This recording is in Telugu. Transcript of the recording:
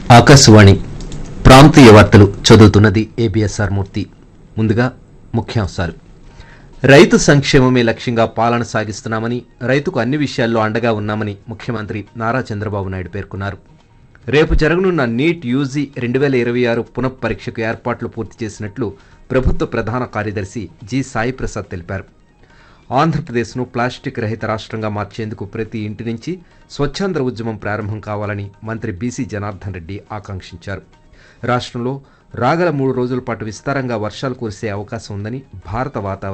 ఆకాశవాణి ప్రాంతీయ వార్తలు చదువుతున్నది ఏబిఎస్ఆర్ మూర్తి ముందుగా ముఖ్యాంశాలు రైతు సంక్షేమమే లక్ష్యంగా పాలన సాగిస్తున్నామని రైతుకు అన్ని విషయాల్లో అండగా ఉన్నామని ముఖ్యమంత్రి నారా చంద్రబాబు నాయుడు పేర్కొన్నారు రేపు జరగనున్న నీట్ యూజీ రెండు వేల ఇరవై ఆరు పునఃపరీక్షకు ఏర్పాట్లు పూర్తి చేసినట్లు ప్రభుత్వ ప్రధాన కార్యదర్శి జి సాయి ప్రసాద్ తెలిపారు ఆంధ్రప్రదేశ్ను ప్లాస్టిక్ రహిత రాష్ట్రంగా మార్చేందుకు ప్రతి ఇంటి నుంచి స్వచ్ఛాంధ్ర ఉద్యమం ప్రారంభం కావాలని మంత్రి బీసీ జనార్దన్ రెడ్డి ఆకాంక్షించారు రాష్ట్రంలో రాగల మూడు రోజుల పాటు విస్తారంగా వర్షాలు కురిసే అవకాశం ఉందని భారత వాతావరణ